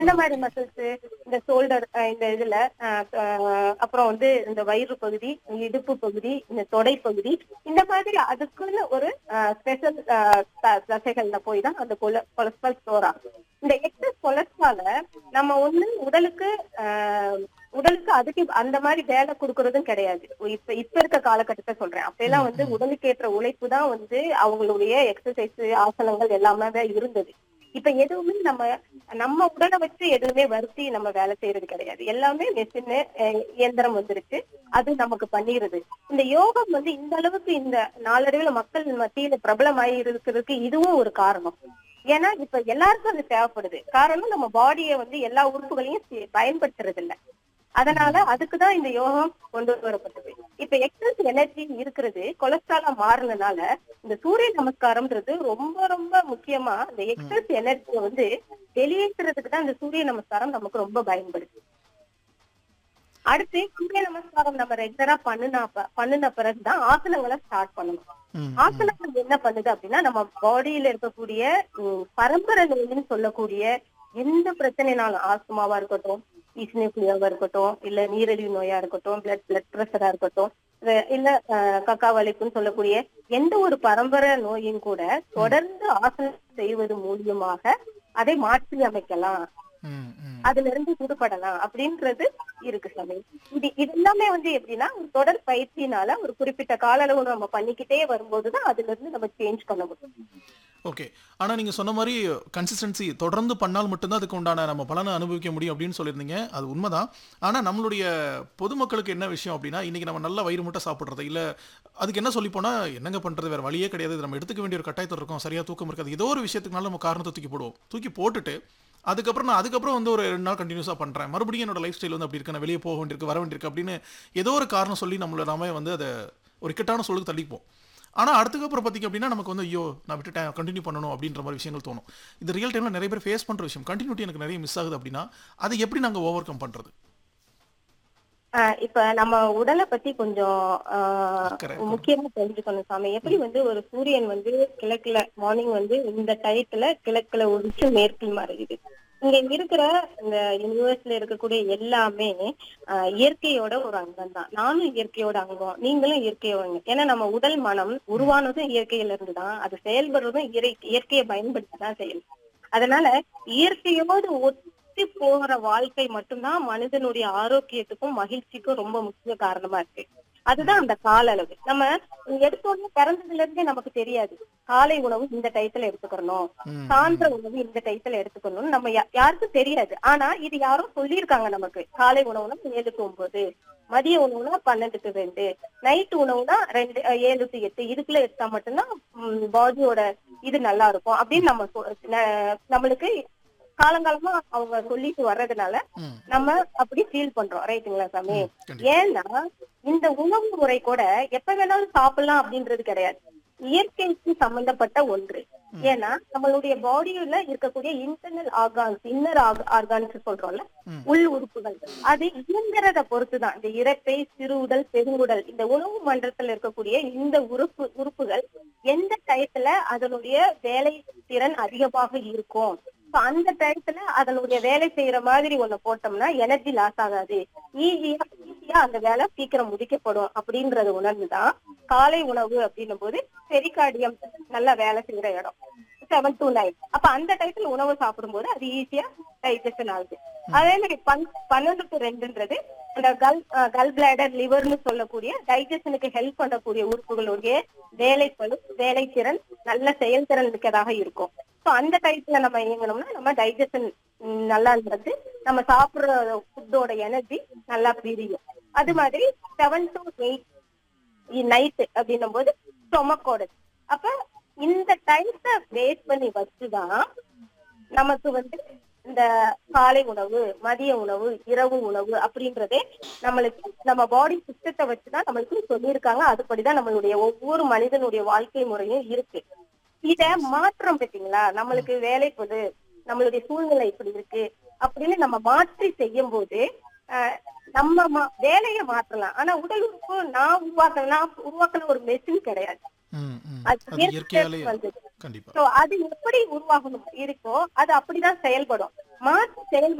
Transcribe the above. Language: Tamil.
இந்த மாதிரி மசில்ஸ் இந்த ஷோல்டர் இந்த இதுல அஹ், அஹ், அப்புறம் வந்து இந்த வயிறு பகுதி இடுப்பு பகுதி இந்த தொடை பகுதி இந்த மாதிரி அதுக்குன்னு ஒரு ஸ்பெஷல் தசைகள்ல போய் தான் அந்த கொலஸ்ட்ரால் ஸ்டோர் ஆகும் இந்த எக்ஸஸ் கொலஸ்ட்ரால நம்ம ஒண்ணு உடலுக்கு ஆஹ், உடலுக்கு அதுக்கு அந்த மாதிரி வேலை கொடுக்கறதும் கிடையாது இப்ப இப்ப இருக்க காலகட்டத்தை சொல்றேன் அப்பெல்லாம் வந்து உடலுக்கு ஏற்ற உழைப்பு தான் வந்து அவங்களுடைய எக்ஸசைஸ் ஆசனங்கள் எல்லாமே தான் இருந்தது இப்ப எதுவுமே நம்ம நம்ம உடலை வச்சு எதுவுமே வருத்தி நம்ம வேலை செய்யறது கிடையாது எல்லாமே மெஷின் இயந்திரம் வந்துருச்சு அது நமக்கு பண்ணிருது இந்த யோகம் வந்து இந்த அளவுக்கு இந்த நாளடைவுல மக்கள் மத்தியில பிரபலமாயி இருக்கிறதுக்கு இதுவும் ஒரு காரணம் ஏன்னா இப்ப எல்லாருக்கும் அது தேவைப்படுது காரணம் நம்ம பாடியை வந்து எல்லா உறுப்புகளையும் சி- பயன்படுத்துறது இல்ல அதனால அதுக்குதான் இந்த யோகம் கொண்டு வரப்பட்டது இப்ப எக்ஸஸ் எனர்ஜி இருக்கிறது கொலஸ்ட்ராலா மாறினனால இந்த சூரிய நமஸ்காரம்ன்றது ரொம்ப ரொம்ப முக்கியமா இந்த எக்ஸஸ் எனர்ஜியை வந்து வெளியேற்றுறதுக்கு தான் இந்த சூரிய நமஸ்காரம் நமக்கு ரொம்ப பயன்படுது அடுத்து சூரிய நமஸ்காரம் நம்ம ரெகுலரா பண்ணுனா ப- பண்ணுன பிறகுதான் ஆசனங்களை ஸ்டார்ட் பண்ணணும் ம், ஆசனங்கள் என்ன பண்ணுது அப்படின்னா நம்ம பாடியில இருக்கக்கூடிய ம், பரம்பரை நோயின்னு சொல்லக்கூடிய எந்த பிரச்சனைனாலும் ஆஸ்துமாவா இருக்கட்டும் ஈஸ்னியா இருக்கட்டும் இல்ல நீரிழிவு நோயா இருக்கட்டும் பிளட் பிளட் பிரஷரா இருக்கட்டும் இல்ல- இல்ல அஹ், கக்கா வலிப்புன்னு சொல்லக்கூடிய எந்த ஒரு பரம்பரை நோயும் கூட தொடர்ந்து ஆசனம் செய்வது மூலியமாக அதை மாற்றி அமைக்கலாம் ம், ம். அதுல இருந்து விடுபடலாம் அப்படின்றது இருக்கு சாமி இது இது எல்லாமே வந்து எப்படின்னா ஒரு தொடர் பயிற்சினால ஒரு குறிப்பிட்ட கால அளவு நம்ம பண்ணிக்கிட்டே வரும்போதுதான் அதுல இருந்து நம்ம சேஞ்ச் பண்ண முடியும் ஓகே ஆனா நீங்க சொன்ன மாதிரி கன்சிஸ்டன்சி தொடர்ந்து பண்ணால் மட்டும்தான் அதுக்கு உண்டான நம்ம பலனை அனுபவிக்க முடியும் அப்படின்னு சொல்லியிருந்தீங்க அது உண்மைதான் ஆனா நம்மளுடைய பொதுமக்களுக்கு என்ன விஷயம் அப்படின்னா இன்னைக்கு நம்ம நல்ல வயிறு முட்டை சாப்பிடுறது இல்ல அதுக்கு என்ன சொல்லி போனா என்னங்க பண்றது வேற வழியே கிடையாது இது நம்ம எடுத்துக்க வேண்டிய ஒரு கட்டாயத்தில் இருக்கும் சரியா தூக்கம் இருக்காது ஏதோ ஒரு விஷயத்துக்குனால நம்ம காரணத்தை தூக்கி போடுவோம் தூக்கி போட்டுட்டு அதுக்கப்புறம் நான் அதுக்கப்புறம் வந்து ஒரு ரெண்டு நாள் கண்டினியூஸாக பண்ணுறேன் மறுபடியும் என்னோட லைஃப் ஸ்டைல் வந்து அப்படி இருக்கு நான் வெளியே போக வேண்டியிருக்கு வர வேண்டியிருக்கு அப்படின்னு ஏதோ ஒரு காரணம் சொல்லி நம்மள நாமே வந்து அதை ஒரு இக்கட்டான சொல்லுக்கு தள்ளிப்போம் ஆனால் அடுத்துக்கப்புறம் பார்த்தீங்க அப்படின்னா நமக்கு வந்து ஐயோ நான் விட்டுட்டேன் கண்டினியூ பண்ணணும் அப்படின்ற மாதிரி விஷயங்கள் தோணும் இது ரியல் டைமில் நிறைய பேர் ஃபேஸ் பண்ணுற விஷயம் கண்டினியூட்டி எனக்கு நிறைய மிஸ் ஆகுது அப்படின்னா அதை எப்படி நாங்கள் ஓவர் கம் பண்ணுறது ஆஹ் இப்ப நம்ம உடலை பத்தி கொஞ்சம் ஆஹ் Correct. முக்கியமா தெரிஞ்சுக்கணும் சாமி எப்படி வந்து ஒரு சூரியன் வந்து கிழக்குல மார்னிங் வந்து இந்த டயத்துல கிழக்குல உதிச்சு மேற்கில் மறையுது இங்க இருக்கிற இந்த யூனிவர்ஸ்ல இருக்கக்கூடிய எல்லாமே ஆஹ் இயற்கையோட ஒரு அங்கம் தான் நானும் இயற்கையோட அங்கம் நீங்களும் இயற்கையோட அங்கம். ஏன்னா நம்ம உடல் மனம் உருவானதும் இயற்கையில இருந்து தான் அது செயல்படுறதும் இயற்கை- இயற்கையை பயன்படுத்தி தான் செயல் அதனால இயற்கையோடு ஒத்தி போகிற வாழ்க்கை மட்டும்தான் மனிதனுடைய ஆரோக்கியத்துக்கும் மகிழ்ச்சிக்கும் ரொம்ப முக்கிய காரணமா இருக்கு அதுதான் அந்த கால அளவு நம்ம எடுத்தோடனே பிறந்ததுல இருந்தே நமக்கு தெரியாது காலை உணவு இந்த டயத்துல எடுத்துக்கணும் ம், சாயந்திர உணவு இந்த டயத்துல எடுத்துக்கணும்னு நம்ம யா- யாருக்கும் தெரியாது ஆனா இது யாரோ சொல்லியிருக்காங்க நமக்கு காலை உணவுனா ஏழு டு ஒன்பது மதிய உணவுனா பன்னெண்டு டு ரெண்டு நைட் உணவுனா ரெண்டு அஹ், ஏழு டு எட்டு இதுக்குள்ள எடுத்தா மட்டும்தான் பாடியோட இது நல்லா இருக்கும் அப்படின்னு நம்ம சொ- ந- நம்மளுக்கு காலங்காலமா அவங்க சொல்லிட்டு வர்றதுனால ம், நம்ம அப்படி ஃபீல் பண்றோம் ரைட்டுங்களா சாமி ம், கண்டிப்பா. ஏன்னா இந்த உணவு முறை கூட எப்ப வேணாலும் சாப்பிடலாம் அப்படின்றது கிடையாது இயற்கைக்கு சம்பந்தப்பட்ட ஒன்று ஏன்னா நம்மளுடைய பாடியில இருக்கக்கூடிய இன்டர்னல் ஆர்கான்ஸ் இன்னர் ஆர்கான்ஸ் சொல்றோம்ல ம். உள் உறுப்புகள் அது இயந்திரத்தை பொறுத்துதான் இந்த இறப்பை சிறுஉடல் பெருங்குடல் இந்த உணவு மண்டலத்துல இருக்கக்கூடிய இந்த உறுப்பு உறுப்புகள் எந்த டயத்துல அதனுடைய வேலை திறன் அதிகமாக இருக்கும் So, அந்த டயத்துல அதனுடைய வேலை செய்யற மாதிரி ஒண்ணு போட்டோம்னா எனர்ஜி லாஸ் ஆகாது ஈஸியா ஈஸியா அந்த வேலை சீக்கிரம் முடிக்கப்படும் அப்படின்றத உணர்ந்துதான் காலை உணவு அப்படின்னும் போது பெரிகார்டியம் நல்லா வேலை செய்யற இடம் செவன் டு நைன் அப்ப அந்த டயத்துல உணவு சாப்பிடும்போது அது ஈஸியா டைஜஷன் ஆகுது அதே மாதிரி பன் பன்னெண்டு டு ரெண்டுன்றது அந்த கல் கல் பிளாடர் லிவர்னு சொல்லக்கூடிய டைஜஷனுக்கு ஹெல்ப் பண்ணக்கூடிய உறுப்புகளுடைய வேலைப்பளு வேலைத்திறன் நல்ல செயல்திறன் மிக்கதாக இருக்கும் சோ அந்த டயத்துல நம்ம இயங்கணும்னா நம்ம டைஜஷன் நல்லா இருந்தது நம்ம சாப்பிடுற ஃபுட்டோட எனர்ஜி நல்லா பிரியும் அது மாதிரி செவன் டு எயிட் நைட்டு அப்படின்னும் போது ஸ்டொமக்கோட அப்ப இந்த டைம்ஸ வேஸ்ட் பண்ணி வச்சுதான் நமக்கு வந்து இந்த காலை உணவு மதிய உணவு இரவு உணவு அப்படின்றதே நம்மளுக்கு நம்ம பாடி சிஸ்டத்தை வச்சுதான் நம்மளுக்கு சொல்லியிருக்காங்க அதுபடிதான் நம்மளுடைய ஒவ்வொரு மனிதனுடைய வாழ்க்கை முறையும் இருக்கு இத மாற்றம் பார்த்தீங்களா நம்மளுக்கு வேலை பொது நம்மளுடைய சூழ்நிலை இப்படி இருக்கு அப்படின்னு நம்ம மாற்றி செய்யும் போது ஆஹ், நம்ம மா- வேலையை மாற்றலாம் ஆனா உடல் உறுப்பு நான் உருவாக்க நான் உருவாக்கின ஒரு மெஷின் கிடையாது ம், ம். அது அது இயற்கையா இயற்கையாலே வந்தது கண்டிப்பா சோ அது எப்படி உருவாகணும் இருக்கோ அது அப்படிதான் செயல்படும் மாற்று செயல்